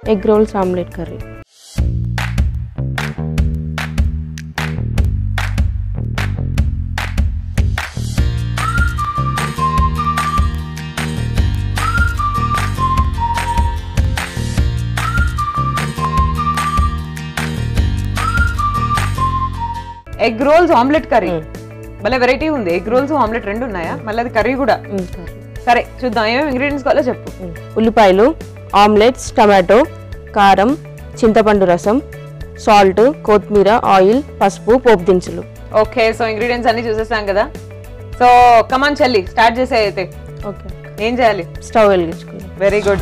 Egg rolls omelette curry egg rolls omelette curry భలే variety ఉంది egg rolls omelette రెండు ఉన్నాయా మళ్ళీ అది కర్రీ కూడా కర్రీ సరే చూద్దాం ఏమేమి ఇంగ్రీడియంట్స్ కావాలో చెప్పు ఉల్లిపాయలు ఆమ్లెట్స్ టమాటో కారం చింతపండు రసం సాల్ట్ కొత్తిమీర ఆయిల్ పసుపు పోపు దినుసులు ఓకే సో ఇంగ్రీడియంట్స్ అన్ని చూసేసాం కదా సో కమాన్ చెల్లి స్టార్ట్ చేసే అయితే ఓకే ఏం చేయాలి స్టవ్ వెలిగించుకుందాం వెరీ గుడ్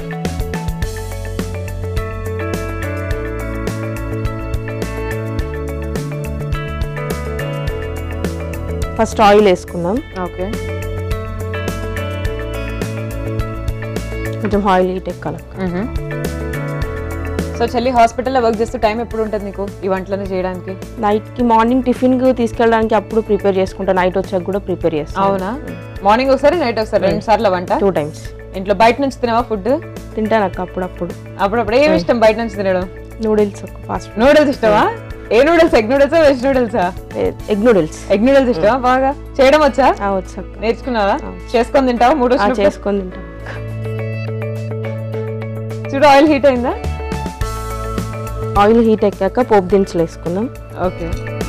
ఫస్ట్ ఆయిల్ వేసుకుందాం ఓకే కొంచెం ఆయిల్ హీట్ ఎక్కాలి సో చెల్లి హాస్పిటల్లో వర్క్ చేస్తూ టైం ఎప్పుడు ఉంటుంది నీకు ఈ వంటలన్నీ చేయడానికి నైట్కి మార్నింగ్ టిఫిన్ తీసుకెళ్ళడానికి అప్పుడు ప్రిపేర్ చేసుకుంటా నైట్ వచ్చాక కూడా ప్రిపేర్ చేస్తాను అవునా మార్నింగ్ ఒకసారి నైట్ ఒకసారి రెండు సార్లు వంట టూ టైమ్స్ ఇంట్లో బయట నుంచి తినవా ఫుడ్ తింటాను అక్క అప్పుడప్పుడు అప్పుడప్పుడు ఏమి ఇష్టం బయట నుంచి తినడం నూడిల్స్ ఫాస్ట్ నూడిల్స్ ఇష్టమా ఏ నూడిల్స్ ఎగ్ నూడిల్సా వెజ్ నూడిల్సా ఎగ్ నూడిల్స్ ఎగ్ నూడిల్స్ ఇష్టమా బాగా చేయడం వచ్చా వచ్చాక నేర్చుకున్నావా ఆ. చేసుకొని తింటావా మూడు ఆ, వచ్చినప్పుడు? చేసుకొని తింటాను చూడు ఆయిల్ హీట్ అయిందా ఆయిల్ హీట్ ఎక్కాక పోపు దినుసులు వేసుకుందాం ఓకే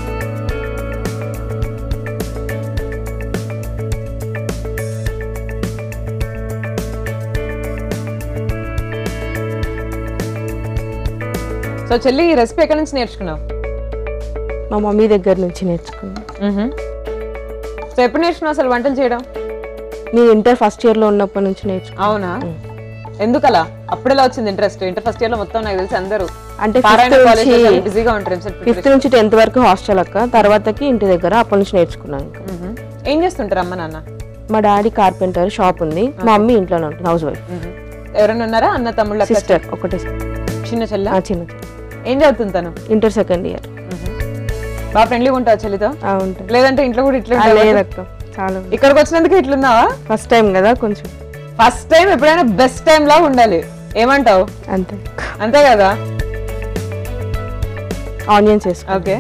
సో చెల్లి ఈ రెసిపీ ఎక్కడి నుంచి నేర్చుకున్నావు మా మమ్మీ దగ్గర నుంచి నేర్చుకున్నాను సో ఎప్పుడు నేర్చుకున్నావు అసలు వంటలు చేయడం నేను ఇంటర్ ఫస్ట్ ఇయర్లో ఉన్నప్పటి నుంచి నేర్చుకున్నాను అవునా ఎందుకలా అప్పుడెలా వచ్చింది ఇంట్రెస్ట్ ఇంటర్ ఫస్ట్ ఇయర్ లో మొత్తం నాకు తెలిసి అందరూ అంటే పారాయణ ఫిఫ్త్ కాలేజ్ నుంచి బిజీగా ఉంటారు MCET ఫిఫ్త్ preparation. నుంచి టెన్త్ వరకు హాస్టల్ అక్క తర్వాతకి ఇంటి దగ్గర అప్పటి నుంచి నేర్చుకున్నాను ఇంకా మ్మ్. ఏం చేస్తుంటారు అమ్మ నాన్న మా డాడీ కార్పెంటర్ షాప్ ఉంది మా మమ్మీ ఇంట్లోనే ఉంటుంది హౌస్ వైఫ్ మ్మ్. ఎవరైనా ఉన్నారా అన్న తమ్ముళ్ళ అక్క, సిస్టర్ ఒకటే చిన్న చెల్ల ఆ, చిన్న ఏం చదువుతుంది తను ఇంటర్ సెకండ్ ఇయర్ బాగా ఫ్రెండ్లీగా ఉంటావు చెల్లితో ఉంటుంది లేదంటే ఇంట్లో కూడా ఇట్లా ఆ, ఉంటావా? లేదక్క చాలా ఇక్కడికి వచ్చినందుకు ఇట్లున్నావా ఫస్ట్ టైం కదా కొంచెం ఫస్ట్ టైం ఎప్పుడైనా బెస్ట్ టైం లా ఉండాలి ఏమంటావు అంతే అంతే కదా ఆనియన్స్ వేసుకో ఓకే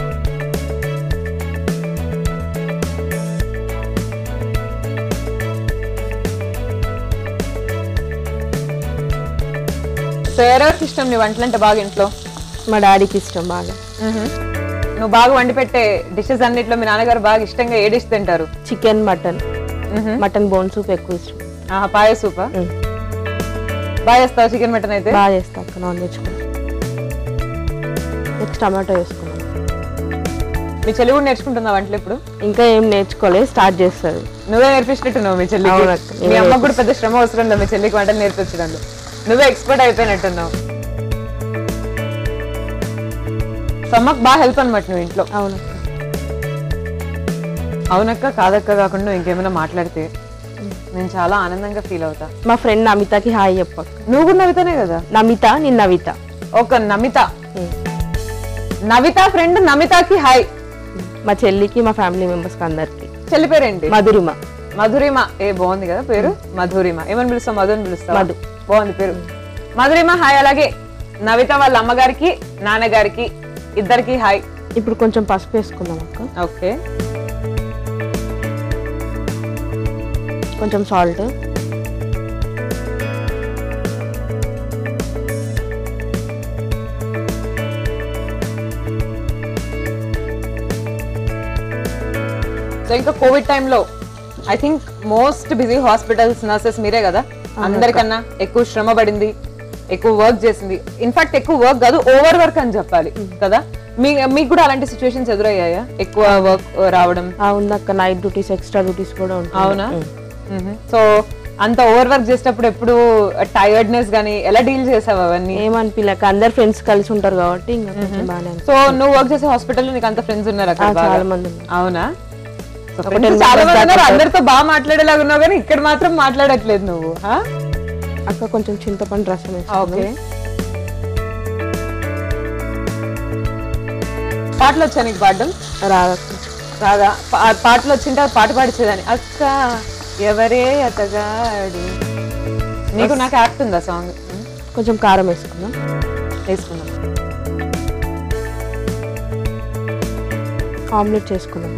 సో ఎవరెవరికి ఇష్టం నీ వంటలు అంటే బాగా ఇంట్లో మా డాడీకి ఇష్టం బాగా నువ్వు బాగా వండి పెట్టే డిషెస్ అన్నిట్లో మీ నాన్నగారు బాగా ఇష్టంగా ఏ డిష్ తింటారు chicken mutton mutton bone soup ఎక్కువ ఇష్టం ఆహా, పాయ సూపా మ్మ్. బాగా చేస్తావు చికెన్ మటన్ అయితే బాగా చేస్తా అక్క నాన్ వెజ్ కూడా నెక్స్ట్ టమాటో వేసుకున్నాం మీ చెల్లి కూడా నేర్చుకుంటుందా వంటలు ఇప్పుడు ఇంకా ఏం నేర్చుకోలేదు స్టార్ట్ చేస్తుంది నువ్వే నేర్పించినట్టున్నావు మీ చెల్లికి అవునక్క, మీ అమ్మకు కూడా పెద్ద శ్రమ అవసరం లేదు మీ చెల్లికి వంటలు నేర్పించడంలో నువ్వే ఎక్స్పర్ట్ అయిపోయినట్టున్నావు సో అమ్మకు బాగా హెల్ప్ అనమాట నువ్వు ఇంట్లో అవునక్క అవునక్క కాదక్క కాకుండా నువ్వు ఇంకేమైనా మాట్లాడితే నేను చాలా ఆనందంగా ఫీల్ అవుతా మా ఫ్రెండ్ నమితకి హాయ్ చెప్పక్క నువ్వు కూడా నవ్వుతానే కదా నమిత నేను నవిత ఒక నమిత నవిత ఫ్రెండ్ నమితకి హాయ్ మా చెల్లికి మా ఫ్యామిలీ మెంబర్స్కి అందరికి చెల్లి పేరేంటి మధురిమ మధురిమ ఏ బాగుంది కదా పేరు మధురిమ ఏమని పిలుస్తావు మధు అని పిలుస్తావు మధు. బాగుంది పేరు మధురిమ హాయ్ అలాగే నవిత వాళ్ళ అమ్మగారికి నాన్నగారికి ఇద్దరికి హాయ్ ఇప్పుడు కొంచెం పసుపు వేసుకుందాం అక్క ఓకే కొంచెం సాల్ట్ సో ఇంకా కోవిడ్ టైంలో I think most busy hospitals nurses మీరే కదా అందరికన్నా ఎక్కువ శ్రమ పడింది ఎక్కువ వర్క్ చేసింది ఇన్ఫాక్ట్ ఎక్కువ వర్క్ కాదు ఓవర్ వర్క్ అని చెప్పాలి కదా మీ మీకు కూడా అలాంటి సిచ్యువేషన్స్ ఎదురయ్యాయా ఎక్కువ వర్క్ రావడం ఆ ఉందక్క నైట్ డ్యూటీస్ ఎక్స్ట్రా డ్యూటీస్ కూడా ఉంటాయి అవునా సో అంత ఓవర్ వర్క్ చేసేటప్పుడు ఎప్పుడు టైర్డ్నెస్ గానీ ఎలా డీల్ చేసావు అవన్నీ ఏమనిపించలేక అందరు ఫ్రెండ్స్ కలిసి ఉంటారు కాబట్టి ఇంకా కొంచెం బాగానే సో నువ్వు వర్క్ చేసే హాస్పిటల్లో నీకు అంత ఫ్రెండ్స్ ఉన్నారు అక్కడ బాగా? చాలా మంది ఉన్నారు అవునా So, ఒక friends 10 చాలా members మంది ఉన్నారు దాకా అందరితో బాగా మాట్లాడేలాగా ఉన్నావు కానీ ఇక్కడ మాత్రం మాట్లాడట్లేదు నువ్వు హా? అక్క కొంచెం చింతపండు రసం వేసుకుందాం. ఓకే పాటలు వచ్చా నీకు పాడడం రాదక్క రాదా పా- పాటలు వచ్చింటే ఆ పాట పాడిచేదాన్ని అక్క ఎవరే అతగాడు నీకు నాకు యాక్ట్ ఉందా సాంగ్ కొంచెం కారం వేసుకుందాం వేసుకుందాం ఆమ్లెట్ చేసుకుందాం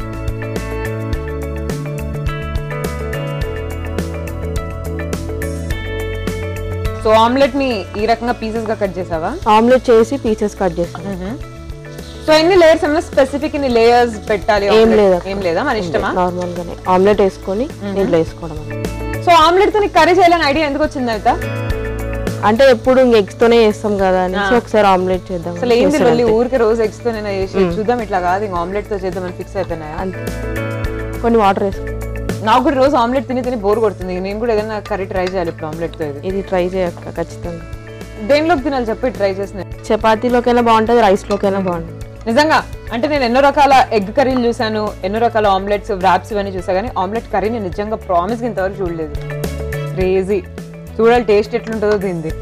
సో ఆమ్లెట్ ని ఈ రకంగా పీసెస్ గా కట్ చేసావా ఆమ్లెట్ చేసి పీసెస్ కట్ చేసుకుందాం సో ఎన్ని లేయర్స్ ఏమన్నా స్పెసిఫిక్ ఇన్ని లేయర్స్ పెట్టాలి ఏం omelette? లేదు ఏం లేదా మన ఇష్టమా నార్మల్ గానే ఆమ్లెట్ వేసుకొని దీంట్లో వేసుకోవడం అన్నమాట. సో ఆమ్లెట్ తో నీకు కర్రీ చేయాలని ఐడియా ఎందుకు వచ్చింది అయితే అంటే ఎప్పుడు ఇంక ఎగ్స్ తోనే చేస్తాం కదా అని ఒకసారి ఆమ్లెట్ చేద్దాం అసలు ఏంది చేసాను వెళ్ళి అంతే. ఊరికి రోజు ఎగ్స్ తో నేను చేసి చూద్దాం ఇట్లా కాదు ఇంకా ఆమ్లెట్ తో చేద్దామని ఫిక్స్ అయిపోయినాయా అంతే కొన్ని వాటర్ వేసుకో నాకు కూడా రోజు ఆమ్లెట్ తిని తిని బోర్ కొడుతుంది నేను కూడా ఏదైనా కర్రీ ట్రై చేయాలి ఇప్పుడు ఆమ్లెట్ తో ఇది ఇది ట్రై చేయక్క ఖచ్చితంగా దేనిలోకి తినాలి చెప్పి ట్రై చేసిన చపాతీలోకైనా బాగుంటుంది రైస్లోకైనా బాగుంటుంది నిజంగా అంటే నేను ఎన్నో రకాల ఎగ్ కర్రీలు చూసాను ఎన్నో రకాల ఆమ్లెట్స్ వ్రాప్స్ ఇవన్నీ చూసా కానీ ఆమ్లెట్ కర్రీ నేను నిజంగా ప్రామిస్ ఇంతవరకు చూడలేదు క్రేజీ చూడాలి టేస్ట్ ఎట్లుంటుందో దీనిది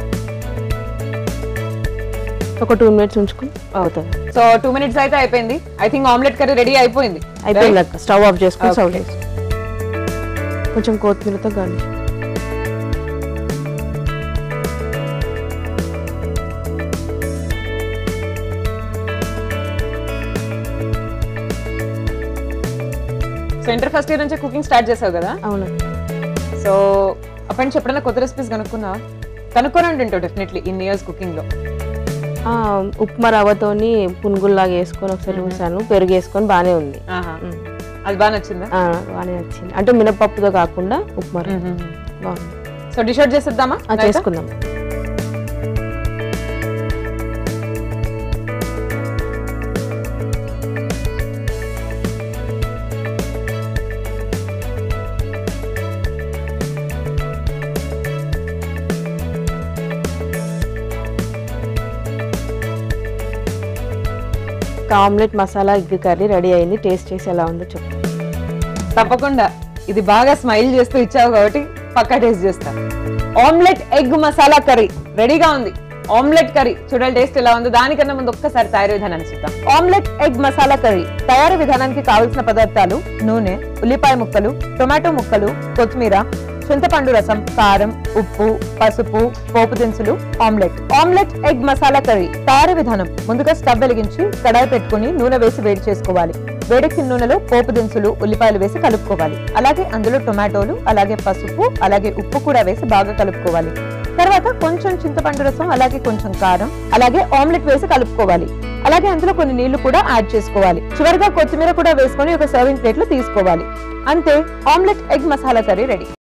ఒక టూ మినిట్స్ ఉంచుకుని అవుతుంది సో టూ మినిట్స్ అయితే అయిపోయింది I think omelette curry ready అయిపోయింది అయిపోయింది అక్క స్టవ్ ఆఫ్ చేసుకుని సర్వ్ Okay. చేసుకో కొంచెం కొత్తిమీరతో garnish so inter first year నుంచి కుకింగ్ స్టార్ట్ చేసావు కదా అవును సో అప్పటి నుంచి ఎప్పుడైనా కొత్త రెసిపీస్ కనుక్కున్నావా కనుక్కొని ఉంటుంటావు డెఫినెట్లీ ఇన్ ఇయర్స్ కుకింగ్ లో ఆ, ఉప్మా రవ్వతోని పునుగుల్లాగా వేసుకొని ఒకసారి చూసాను పెరుగు వేసుకొని బాగానే ఉంది ఆహా. ఉమ్. అది బాగా నచ్చిందా ఆ, బాగానే నచ్చింది అంటే మినపప్పుతో కాకుండా ఉప్మా రవ్వ. బాగుంది సో డిష్ అవుట్ చేసేద్దామా ఆ, చేసుకుందాం omelette masala egg curry ready అయింది టేస్ట్ చేసి ఎలా ఉందో చెప్పు తప్పకుండా ఇది బాగా స్మైల్ చేస్తూ ఇచ్చావు కాబట్టి పక్కా టేస్ట్ చేస్తా ఆమ్లెట్ ఎగ్ మసాలా కర్రీ రెడీగా ఉంది ఆమ్లెట్ కర్రీ చూడాలి టేస్ట్ ఎలా ఉందో దానికన్నా ముందు ఒక్కసారి తయారీ విధానాన్ని చూద్దాం ఆమ్లెట్ ఎగ్ మసాలా కర్రీ తయారీ విధానానికి కావలసిన పదార్థాలు నూనె ఉల్లిపాయ ముక్కలు టొమాటో ముక్కలు కొత్తిమీర చింతపండు రసం కారం ఉప్పు పసుపు పోపు దినుసులు omelette omelette egg masala curry తయారీ విధానం ముందుగా స్టవ్ వెలిగించి కడాయి పెట్టుకుని నూనె వేసి వేడి చేసుకోవాలి వేడెక్కిన నూనెలో పోపు దినుసులు ఉల్లిపాయలు వేసి కలుపుకోవాలి అలాగే అందులో టొమాటోలు అలాగే పసుపు అలాగే ఉప్పు కూడా వేసి బాగా కలుపుకోవాలి తర్వాత కొంచెం చింతపండు రసం అలాగే కొంచెం కారం అలాగే ఆమ్లెట్ వేసి కలుపుకోవాలి అలాగే అందులో కొన్ని నీళ్లు కూడా యాడ్ చేసుకోవాలి చివరిగా కొత్తిమీర కూడా వేసుకొని ఒక సర్వింగ్ ప్లేట్ లో తీసుకోవాలి అంతే omelette egg masala curry ready